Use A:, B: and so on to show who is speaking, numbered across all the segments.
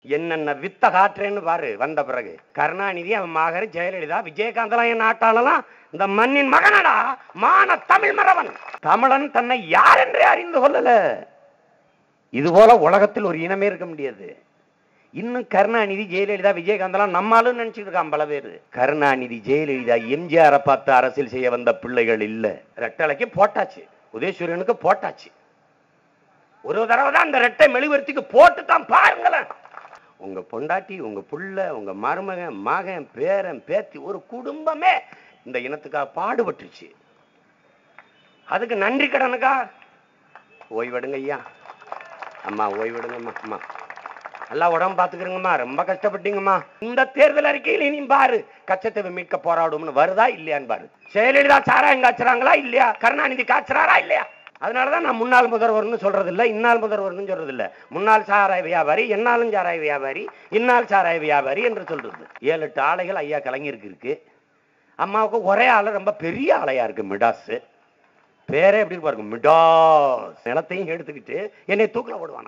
A: என்னென்ன வித்த காட்டுறேன்னு பாரு வந்த பிறகு கருணாநிதி அவன் மகர் ஜெயலலிதா விஜயகாந்தலாம் என் நாட்டாளலாம் இந்த மண்ணின் மகனடா மான தமிழ் மறவன் தமிழன் தன்னை யார் என்றே அறிந்து கொள்ளல இது போல உலகத்தில் ஒரு இனமே இருக்க முடியாது இன்னும் கருணாநிதி ஜெயலலிதா விஜயகாந்தலாம் நம்மளும் நினைச்சிட்டு இருக்கான் பல பேர் கருணாநிதி ஜெயலலிதா எம்ஜிஆரை பார்த்து அரசியல் செய்ய வந்த பிள்ளைகள் இல்ல ரெட்டலைக்கு போட்டாச்சு உதயசூரியனுக்கு போட்டாச்சு ஒரு தடவை தான் அந்த ரெட்டை மெழுகுவர்த்திக்கு போட்டு தான் பாருங்களேன் உங்க பொண்டாட்டி உங்க புள்ள உங்க மருமகன் மகன் பேரன் பேத்தி ஒரு குடும்பமே இந்த இனத்துக்காக பாடுபட்டுச்சு அதுக்கு நன்றி கடனுக்கா ஓய்வெடுங்க ஐயா அம்மா ஓய்வெடுங்கம்மா அம்மா நல்லா உடம்பு பார்த்துக்கிறங்கம்மா ரொம்ப கஷ்டப்பட்டீங்கம்மா இந்த தேர்தல் அறிக்கையில் இனி பாரு கச்சத்தீவை மீட்க போராடும்னு வருதா இல்லையான்னு பாரு ஜெயலலிதா சாராயம் காய்ச்சறாங்களா இல்லையா கருணாநிதி காய்ச்சறாரா இல்லையா அதனாலதான் நான் முன்னாள் முதல்வர்னு சொல்றது இல்ல இன்னாள் முதல்வர்னு சொல்றது இல்ல முன்னாள் சாராய வியாபாரி என்னாலும் சாராய வியாபாரி இந்நாள் சாராய வியாபாரி என்று சொல்றது ஏழு எட்டு ஆலைகள் ஐயா கலைஞருக்கு இருக்கு அம்மாவுக்கு ஒரே ஆளு ரொம்ப பெரிய ஆலையா இருக்கு மிடாஸ் பேரே எப்படி பாருங்க மிடாஸ் நிலத்தையும் எடுத்துக்கிட்டு என்னை தூக்கில போடுவானா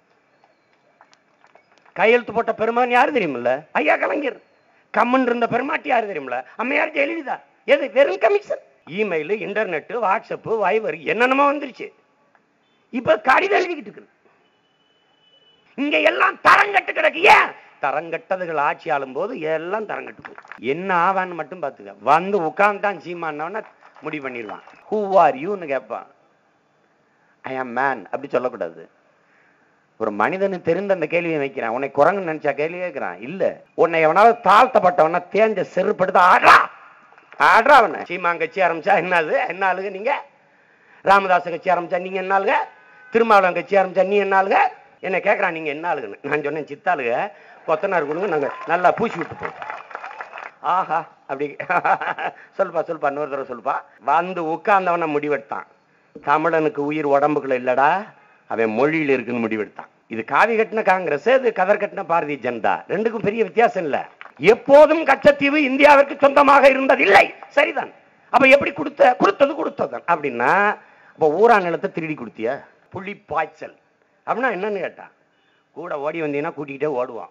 A: கையெழுத்து போட்ட பெருமான் யாரு தெரியுமில்ல ஐயா கலைஞர் கம்மன் இருந்த பெருமாட்டி யாரு தெரியுமில்ல அம்மையார் ஜெயலலிதா எது வெறும் commission email internet WhatsApp Viber என்னென்னமோ வந்துருச்சு இப்ப கடிதம் எழுதிக்கிட்டு இருக்குது இங்க எல்லாம் தரங்கட்டு கிடக்கு ஏன் தரங்கட்டதுகள் ஆட்சி ஆளும் போது எல்லாம் தரங்கட்டு போகுது என்ன ஆவான்னு மட்டும் பார்த்துக்க வந்து உட்கார்ந்தான் சீமானவன முடிவு பண்ணிடுவான் ஹூ ஆர் யூன்னு கேட்பான் ஐ ஆம் மேன் அப்படி சொல்லக்கூடாது ஒரு மனிதனு தெரிந்த அந்த கேள்வியை வைக்கிறான் உன்னை குரங்கு நினைச்சா கேள்வி கேட்கிறான் இல்ல உன்னை எவனாவது தாழ்த்தப்பட்டவன தேஞ்ச செருப்படுத்த ஆடுறா ஆடுறா அவனை சீமான் கட்சி ஆரம்பிச்சா என்னது என்ன ஆளுங்க நீங்க ராமதாஸ் கட்சி ஆரம்பிச்சா நீங்க என்ன ஆளுங்க திருமாவளவன் கட்சி ஆரம்பிச்சா நீ என்ன ஆளுங்க என்ன கேட்கறான் நீங்க என்ன ஆளுங்கன்னு நான் சொன்னேன் சித்தாளுங்க கொத்தனார் கொடுங்க நாங்க நல்லா பூசி விட்டு போவோம் ஆஹா அப்படி சொல்லுப்பா சொல்லுப்பா இன்னொரு தடவை சொல்லுப்பா வந்து உட்கார்ந்தவன முடிவெடுத்தான் தமிழனுக்கு உயிர் உடம்புக்குள்ள இல்லடா அவன் மொழியில் இருக்குன்னு முடிவெடுத்தான் இது காவி கட்டின காங்கிரஸ் இது கதர் கட்டின பாரதிய ஜனதா ரெண்டுக்கும் பெரிய வித்தியாசம் இல்ல எப்போதும் கச்சத்தீவு இந்தியாவிற்கு சொந்தமாக இருந்ததில்லை சரிதான் அப்ப எப்படி கொடுத்த கொடுத்தது கொடுத்தது அப்படின்னா அப்ப ஊரா நிலத்தை திருடி கொடுத்திய புள்ளி பாய்ச்சல் அப்படின்னா என்னன்னு கேட்டான் கூட ஓடி வந்தீங்கன்னா கூட்டிக்கிட்டே ஓடுவான்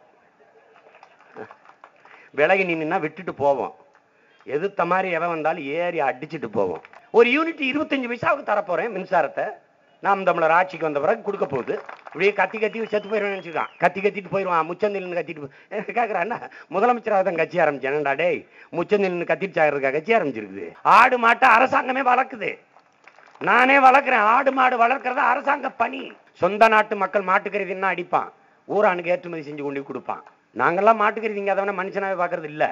A: விலகி நின்னா விட்டுட்டு போவோம் எதிர்த்த மாதிரி எவன் வந்தாலும் ஏறி அடிச்சுட்டு போவோம் ஒரு யூனிட் இருபத்தஞ்சு பைசாவுக்கு தரப்போறேன் மின்சாரத்தை நாம் தமிழர் ஆட்சிக்கு வந்த பிறகு கொடுக்க போகுது இப்படியே கத்தி கத்தி செத்து போயிடுவேன் நினைச்சுக்கான் கத்தி கத்திட்டு போயிடுவான் முச்சந்தில் கத்திட்டு போய் கேட்குறான்னா முதலமைச்சராக தான் கட்சி ஆரம்பிச்சேன்டா டேய் முச்சந்தில் கத்திட்டு சாகிறதுக்கா கட்சி ஆரம்பிச்சிருக்குது ஆடு மாட்டை அரசாங்கமே வளர்க்குது நானே வளர்க்குறேன் ஆடு மாடு வளர்க்கறது அரசாங்க பணி சொந்த நாட்டு மக்கள் மாட்டுக்கறிதின்னா அடிப்பான் ஊரானுக்கு ஏற்றுமதி செஞ்சு கொண்டு போய் கொடுப்பான் நாங்கெல்லாம் மாட்டுக்கறி திங்காதவன மனுஷனாவே பார்க்கறது இல்ல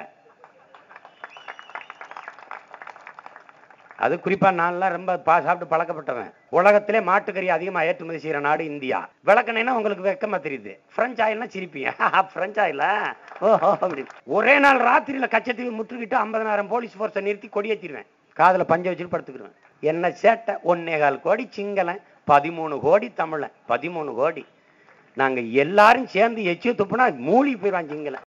A: அது குறிப்பா நான்லாம் ரொம்ப பா சாப்பிட்டு பழக்கப்பட்டவன் உலகத்திலே மாட்டுக்கறி அதிகமா ஏற்றுமதி செய்யற நாடு இந்தியா விளக்கணைன்னா உங்களுக்கு வெக்கமா தெரியுது பிரெஞ்ச் ஆயில்னா சிரிப்பீங்க பிரெஞ்ச் ஆயில ஓஹோ அப்படி ஒரே நாள் ராத்திரியில கச்சத்தீவு முற்றுகிட்டு ஐம்பதனாயிரம் போலீஸ் போர்ஸை நிறுத்தி கொடியேற்றிடுவேன் காதுல பஞ்ச வச்சுட்டு படுத்துக்கிடுவேன் என்ன சேட்டை ஒன்னே கால் கோடி சிங்களன் பதிமூணு கோடி தமிழன் பதிமூணு கோடி நாங்க எல்லாரும் சேர்ந்து எச்சு துப்புனா மூழ்கி போயிடுவான் சிங்களன்